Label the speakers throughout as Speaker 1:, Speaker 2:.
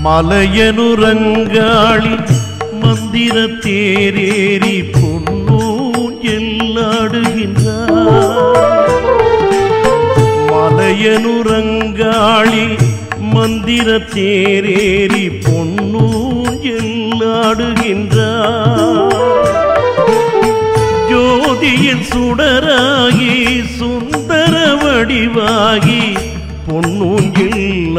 Speaker 1: மலையனுரங்காளி மந்திர தேரேறி பொன்னூஞ்சல் ஆடுகின்றார் மலையனுரங்காளி மந்திர தேரேறி பொன்னூஞ்சல் ஆடுகின்றார் ஜோதியின் சுடராகி சுந்தர வடிவாகி பொன்னூஞ்சில்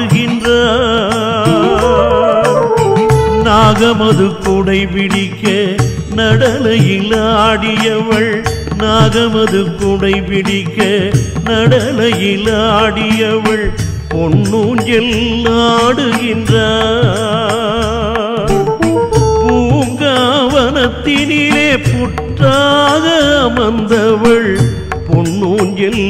Speaker 1: ஆடுகின்றார் நாகமது குடை பிடிக்க நடலையில் ஆடியவள் நாகமது குடை பிடிக்க நடலையில் ஆடியவள் பொன்னூஞ்சல் ஆடுகின்றார் பூங்காவனத்தினிலே புற்றாக அமர்ந்தவள் பொன்னூஞ்சில்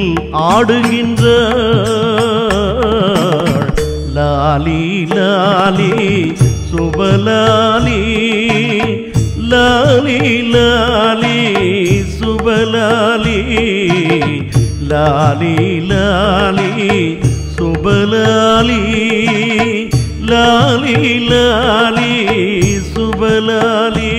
Speaker 1: ஆடுகின்றாள் லாலி லாலி சுபலாலி லாலி லாலி சுபலாலி லாலி லாலி சுபலாலி லாலி லாலி சுபலாலி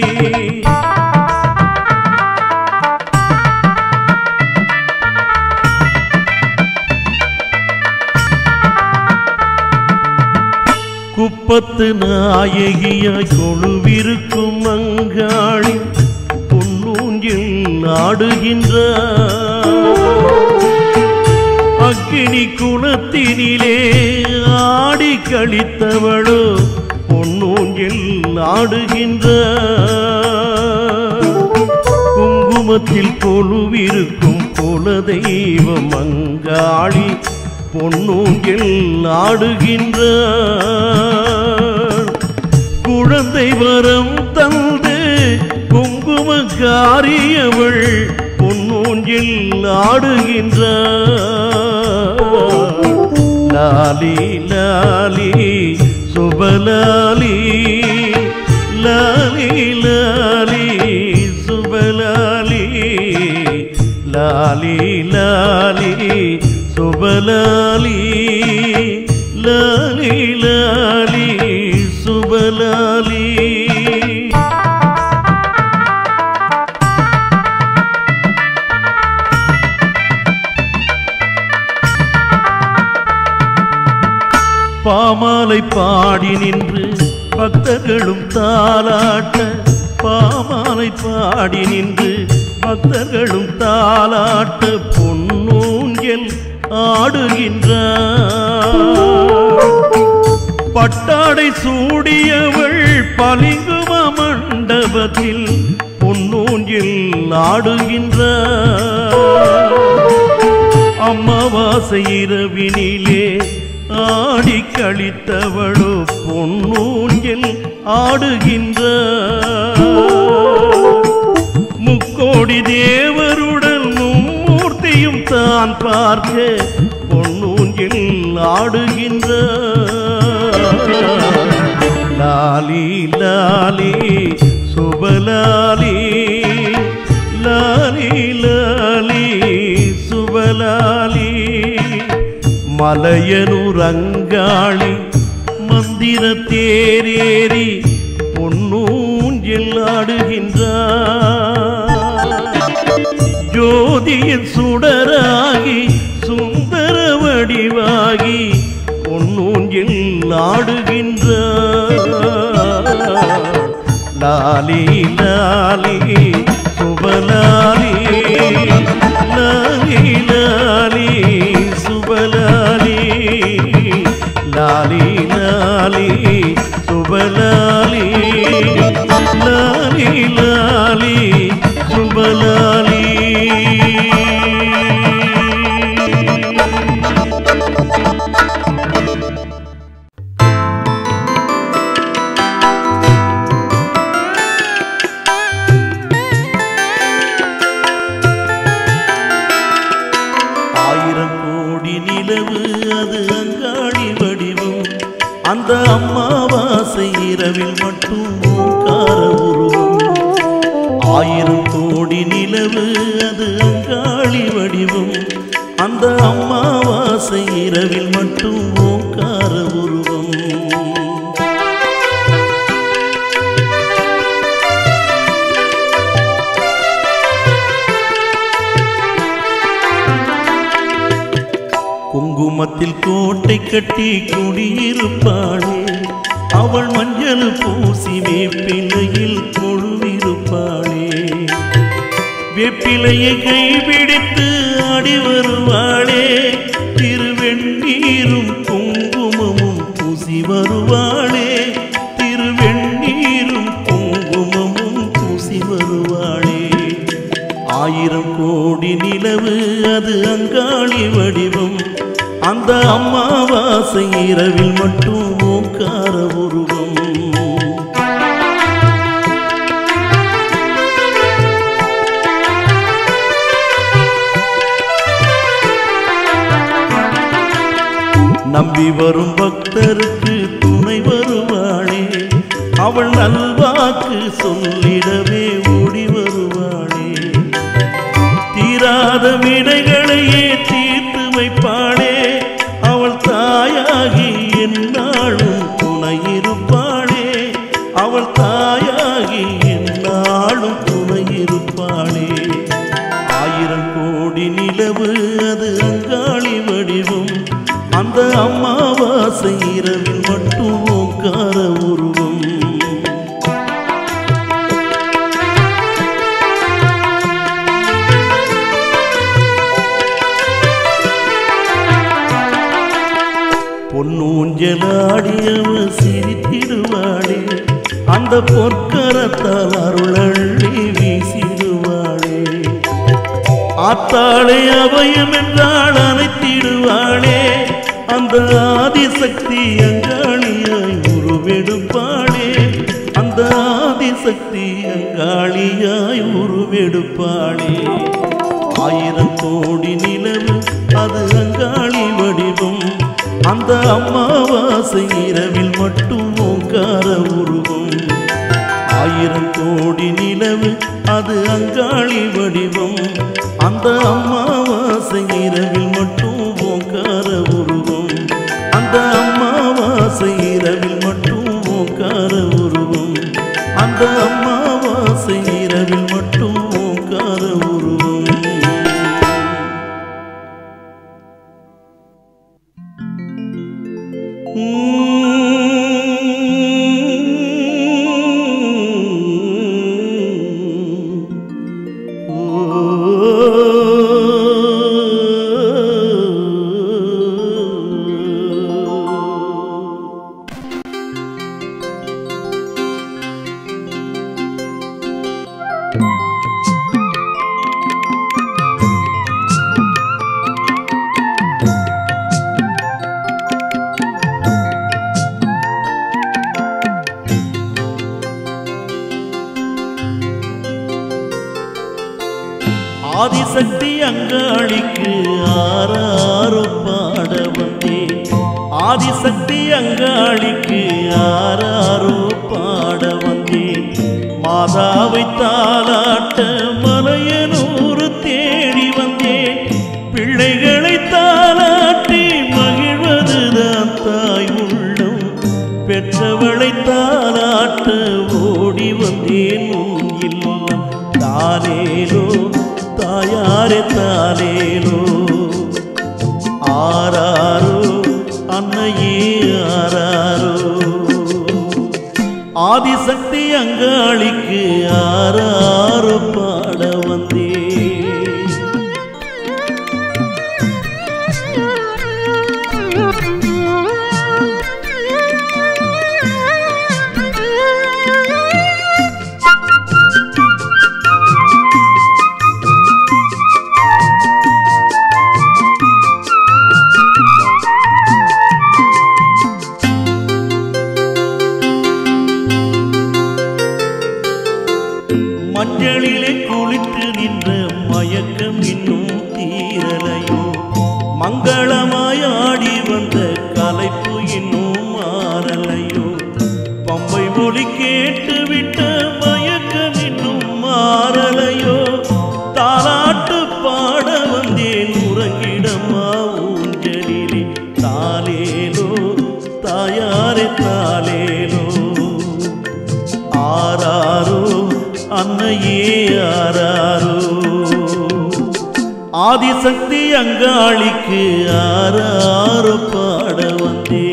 Speaker 1: குப்பத்து நாயகியாய் கொழுவிருக்கும் அங்காளி பொன்னூஞ்சில் ஆடுகின்றார் அக்கினி குணத்தினிலே ஆடி கழித்தவளோ பொன்னூஞ்சில் ஆடுகின்றார் குங்குமத்தில் கொலுவிருக்கும் குலதெய்வம் அங்காளி பொன்னூங்கில் ஆடுகின்றார் குழந்தை வரம் தந்து குங்குமக்காரியவள் பொன்னூங்கில் ஆடுகின்றார் லாலி லாலி சுபலாலி லாலி லாலி சுபலாலி லாலி லாலி சுபலாலி லாலி லாலி சுபலாலி பாமாலை பாடி நின்று பக்தர்களும் தாலாட்ட பாமாலை பாடி நின்று பக்தர்களும் தாலாட்ட பொன்னூஞ்சல் ஆடுகின்றார் பட்டாடை சூடியவள் பளிங்கும மண்டபத்தில் பொன்னூஞ்சில் ஆடுகின்றார் அமாவாசை இரவினிலே ஆடி கழித்தவளோ பொன்னூஞ்சல் ஆடுகின்றார் முக்கோடி தேவருடன் மும்மூர்த்தியும் தான் பார்க்க பொன்னூஞ்சில் ஆடுகின்றார் லாலி லாலி சுபலாலி லாலி லாலி சுபலாலி மலையனுரங்காளி மந்திர தேரேறி பொன்னூஞ்சில் ஆடுகின்றார் ஜோதியின் சுடராகி சுந்தர வடிவாகி பொன்னூஞ்சில் ஆடுகின்றார் லாலி லாலி சுபலாலி லாலி லாலி சுபலாலி லாலி லாலி சுபலாலி லாலி லாலி சுபலாலி ஆயிரம் கோடி நிலவு அது அங்காடி வடிவம் அந்த அம்மாவாசை இரவில் மட்டும் ஓங்கார உருவம் ஆயிரம் கோடி நிலவு அது அங்காளி வடிவம் அந்த அம்மாவாசை இரவில் மட்டும் ஓங்கார உருவம் குங்குமத்தில் கோட்டை கட்டி குடியிருப்பாளே அவள் மஞ்சள் பூசி வேப்பிலையில் கொழுவிருப்பாளே வேப்பிலையை கைபிடித்து ஆடி வருவாளே திருவெண்ணீரும் குங்குமமும் பூசி வருவாளே திருவெண்ணீரும் குங்குமமும் பூசி வருவாளே ஆயிரம் கோடி நிலவு அது அங்காளி வடிவம் அந்த அம்மாவாசை இரவில் மட்டும் ஓங்கார உருவம் நம்பி வரும் பக்தருக்கு துணை வருவாளே அவள் நல்வாக்கு சொல்லிடவே ஓடி வருவாளே தீராத விடைகளையே தீர்த்து வைப்பாளே அவள் தாயாகி என்னாலும் துணை இருப்பாளே அவள் தாயாகி என்னாலும் துணை இருப்பாளே ஆயிரம் கோடி நிலவு அது அங்காளி வடிவம் அந்த அம்மாவாசை இரவில் மட்டும் ஓங்கார உருவம் பொன்னூஞ்சலாடியவ சிரித்திடுவாளே அந்த பொற்கரத்தால் அருளள்ளி வீசிடுவாளே ஆத்தாளே அபயம் என்றால் அனைத்திடுவாளே அந்த ஆதிசக்தி அங்காளியாய் உருவெடுப்பாளே அந்த ஆதிசக்தி அங்காளியாய் உருவெடுப்பாளே ஆயிரம் கோடி நிலவு அது அங்காளி வடிவம் அந்த அம்மாவாசை இரவில் மட்டும் ஓங்கார உருவம் ஆயிரம் கோடி நிலவு அது அங்காளி வடிவம் அந்த அம்மாவாசை இரவில் மட்டும் ஓங்கார உருவம் அந்த அம்மாவாசை இரவில் மட்டும் ஓங்கார உருவம் அந்த அம்மாவாசை இரவில் மட்டும் ஓங்கார உருவம் ஆதிசக்தி அங்காளிக்கு ஆறாரோ பாட வந்தேன் ஆதிசக்தி அங்காளிக்கு ஆறாரோ பாட வந்தேன் மாதாவை தாளாட்ட மலையனூர் தேடி வந்தேன் பிள்ளைகளை தாளாட்டி மகிழ்வதுதான் தாய் உள்ளம் பெற்றவளை தாளாட்ட ஓடி வந்தேன் உன் இல்லம் தாலேலோ தாயாரே தாலேலோ ஆராரோ அன்னையே ஆராரோ ஆதிசக்தி அங்காளிக்கு ஆராரோ பாட வந்தே மஞ்சளிலே குளித்து நின்ற மயக்கம் இன்னும் தீரலையோ மங்களமாய் ஆடி வந்த கலைப்பு இன்னும் மாறலையோ பம்பை மொழி கேட்டு விட்ட மயக்கம் இன்னும் மாறலையோ தாலாட்டு பாட வந்தேன் உறங்கிடமா ஊஞ்சலிலே தாலேலோ தாயாரே தாலேலோ ஆராரோ அன்னையே ஆராரோ ஆதிசக்தி அங்காளிக்கு ஆறாறு பாட வந்தே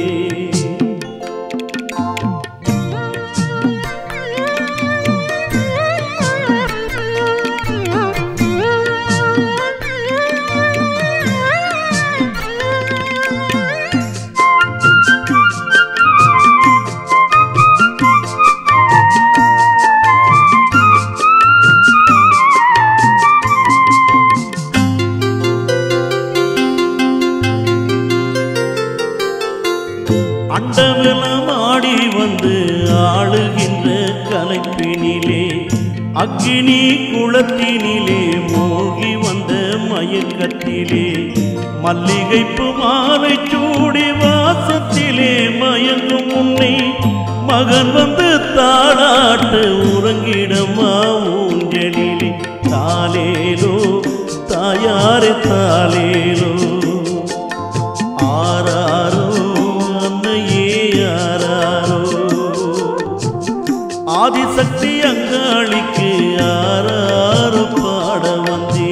Speaker 1: அண்டமெல்லாம் ஆடி வந்து ஆளுகின்ற கலைப்பினிலே அக்கினி குளத்தினிலே மூழ்கி வந்த மயக்கத்திலே மல்லிகைப்பு மாலை சூடி வாசத்திலே மயங்கும் உன்னை மகன் வந்து தாளாட்டு உறங்கிடமா ஊஞ்சலிலே தாலேலோ தாயாரே தாலேலோ ஆராரோ அன்னையே ஆராரோ ஆதிசக்தி அங்காளிக்கு ஆராரோ பாட வந்தே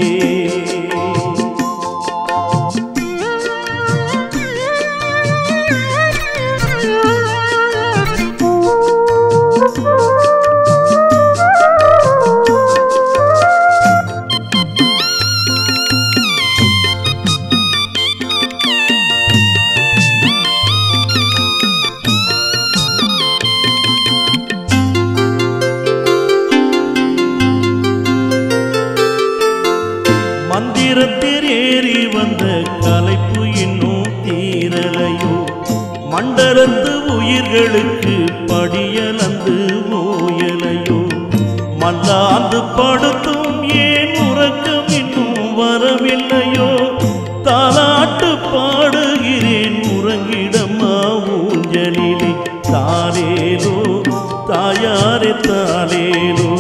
Speaker 1: மந்திரத்தில் ஏறி வந்த கலைப்பு இன்னும் தீரலையோ மண்டலத்து உயிர்களுக்கு படியலந்து ஓயலையோ மல்லாந்து படுத்தும் ஏன் உறக்கம் இன்னும் வரவில்லையோ தாலாட்டு பாடுகிறேன் உறங்கிடமா ஊஞ்சலிலே தாலேலோ தாயாரே தாலேலோ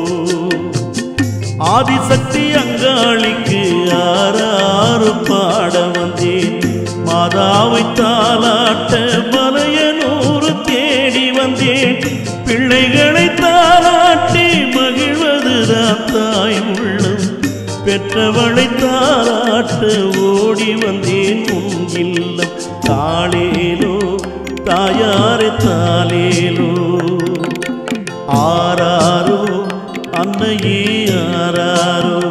Speaker 1: ஆதிசக்தி அங்காளிக்கு ஆறாறு பாட வந்தேன் மாதாவை தாளாட்ட மலையனூறு தேடி வந்தேன் பிள்ளைகளை தாளாட்டி மகிழ்வதுதான் தாய் உள்ளம் பெற்றவளை தாளாட்ட ஓடி வந்தேன் உன் இல்லம் தாளேலோ தாயாரே தாலேலோ ஆராரோ அன்னையே ஆராரோ